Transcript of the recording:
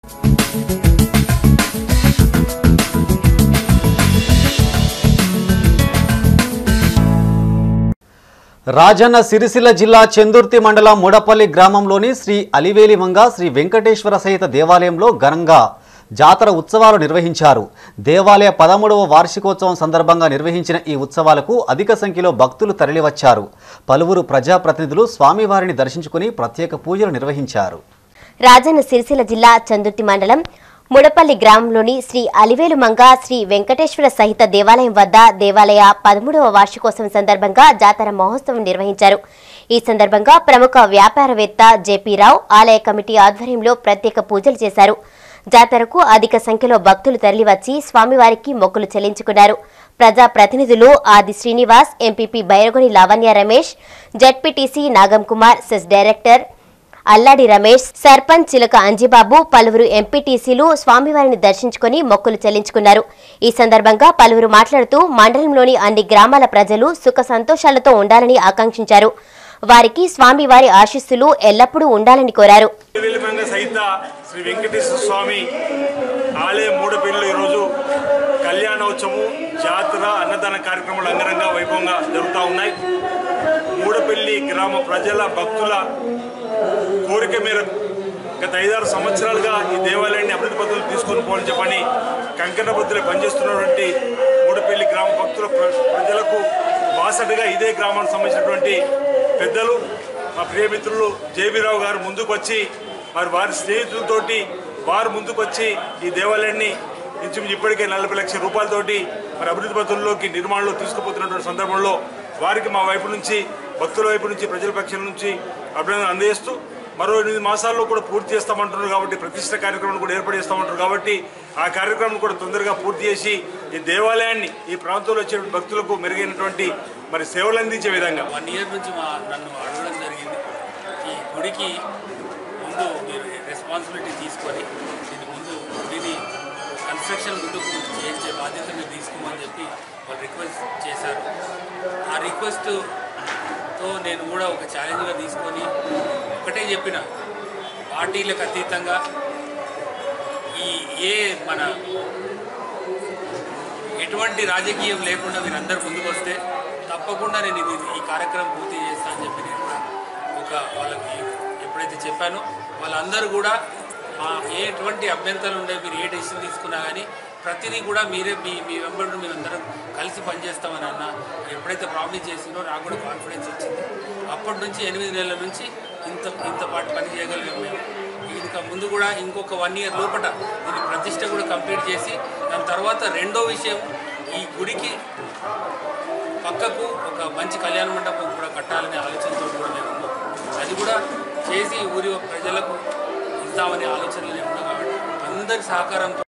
రాజన్న సిరిసిల్ల జిల్లా చందుర్తి మండలం ముడపల్లి గ్రామంలోని శ్రీ అలివేలి మంగ శ్రీ వెంకటేశ్వర సహిత దేవాలయంలో ఘనంగా జాతర ఉత్సవాలు నిర్వహించారు దేవాలయ పదమూడవ వార్షికోత్సవం సందర్భంగా నిర్వహించిన ఈ ఉత్సవాలకు అధిక సంఖ్యలో భక్తులు తరలివచ్చారు పలువురు ప్రజాప్రతినిధులు స్వామివారిని దర్శించుకుని ప్రత్యేక పూజలు నిర్వహించారు రాజన్న సిరిసిల్ల జిల్లా చందుర్తి మండలం ముడపల్లి గ్రామంలోని శ్రీ అలివేలు మంగ శ్రీ వెంకటేశ్వర సహిత దేవాలయం వద్ద దేవాలయ పదమూడవ వార్షికోత్సవం సందర్భంగా జాతర మహోత్సవం నిర్వహించారు ఈ సందర్భంగా ప్రముఖ వ్యాపారవేత్త జేపీ రావు ఆలయ కమిటీ ఆధ్వర్యంలో ప్రత్యేక పూజలు చేశారు జాతరకు అధిక సంఖ్యలో భక్తులు తరలివచ్చి స్వామివారికి మొక్కులు చెల్లించుకున్నారు ప్రజా ప్రతినిధులు Adi Srinivas MPP Bairagoni Lavanya Ramesh ZPTC Nagam Kumar CESS director Alladi Ramesh sarpanch Chilaka Anjibabu పలువురు ఎంపీటీసీలు స్వామివారిని దర్శించుకుని మొక్కులు చెల్లించుకున్నారు ఈ సందర్భంగా పలువురు మాట్లాడుతూ మండలంలోని అన్ని గ్రామాల ప్రజలు సుఖ సంతోషాలతో ఉండాలని ఆకాంక్షించారు వారికి స్వామివారి ఆశీస్సులు ఎల్లప్పుడూ ఉండాలని కోరారు వెలుమంగ సహిత శ్రీ వెంకటేశ్వర స్వామి ఆలయ మూడు పెళ్లి ఈరోజు కళ్యాణోత్సవము జాతర అన్నదాన కార్యక్రమాలు అంగరంగ వైభవంగా జరుగుతూ ఉన్నాయి మూడపల్లి గ్రామ ప్రజల భక్తుల కోరిక మేరకు గత ఐదారు సంవత్సరాలుగా ఈ దేవాలయాన్ని అభివృద్ధి పద్ధతులు తీసుకొని పోవాలని చెప్పని కంకణ బద్దులు పనిచేస్తున్నటువంటి మూడపల్లి గ్రామ భక్తుల ప్ర- ప్రజలకు బాసటగా ఇదే గ్రామానికి సంబంధించినటువంటి పెద్దలు మా ప్రియమిత్రులు జేబీరావు గారు ముందుకు వచ్చి మరి వారి స్నేహితులతోటి వారు ముందుకు వచ్చి ఈ దేవాలయాన్ని ఇంచుమించు ఇప్పటికే నలభై లక్షల రూపాయలతోటి మరి అభివృద్ధి పద్ధతుల్లోకి నిర్మాణంలో తీసుకుపోతున్నటువంటి సందర్భంలో వారికి మా వైపు నుంచి భక్తుల వైపు నుంచి ప్రజల పక్షం నుంచి అభినందన అందజేస్తూ మరో ఎనిమిది మాసాల్లో కూడా పూర్తి చేస్తామంటున్నారు కాబట్టి ప్రతిష్ట కార్యక్రమం కూడా ఏర్పాటు చేస్తామంటారు కాబట్టి ఆ కార్యక్రమం కూడా తొందరగా పూర్తి చేసి ఈ దేవాలయాన్ని ఈ ప్రాంతంలో వచ్చే భక్తులకు మెరుగైనటువంటి మరి సేవలు అందించే విధంగా వన్ ఇయర్ నుంచి మా నన్ను అడగడం జరిగింది ఈ గుడికి ముందు మీరు రెస్పాన్సిబిలిటీ తీసుకొని దీని ముందు గుడిని కన్స్ట్రక్షన్ ముందు చేయించే బాధ్యత మీరు తీసుకోమని చెప్పి వాళ్ళు రిక్వెస్ట్ చేశారు ఆ రిక్వెస్ట్తో నేను కూడా ఒక ఛాలెంజ్గా తీసుకొని ఒకటే చెప్పిన పార్టీలకు అతీతంగా ఈ ఏ మన ఎటువంటి రాజకీయం లేకుండా మీరందరూ ముందుకు వస్తే తప్పకుండా నేను ఇది ఈ కార్యక్రమం పూర్తి చేస్తానని చెప్పి నేను కూడా ఒక వాళ్ళకి ఎప్పుడైతే చెప్పానో వాళ్ళందరూ కూడా ఆ, ఏ ఎటువంటి అభ్యంతరాలు ఉండే మీరు ఏ డెసిషన్ తీసుకున్నా కానీ ప్రతిదీ కూడా మీరే మీ మీ వెంబడి మీరందరం కలిసి పనిచేస్తామని అన్న ఎప్పుడైతే ప్రామిస్ చేసిందో నాకు కూడా కాన్ఫిడెన్స్ వచ్చింది అప్పటి నుంచి ఎనిమిది నెలల నుంచి ఇంత ఇంత పాటు పని చేయగలిగాం మేము ఇంకా ముందు కూడా ఇంకొక వన్ ఇయర్ లోపల దీని ప్రతిష్ట కూడా కంప్లీట్ చేసి దాని తర్వాత రెండో విషయం ఈ గుడికి పక్కకు ఒక మంచి కళ్యాణ మండపం కూడా కట్టాలనే ఆలోచనతో కూడా మేము ఉన్నాం అది కూడా చేసి ఊరి ప్రజలకు ఇద్దామనే ఆలోచనలు ఉన్నాం కాబట్టి అందరి సహకారంతో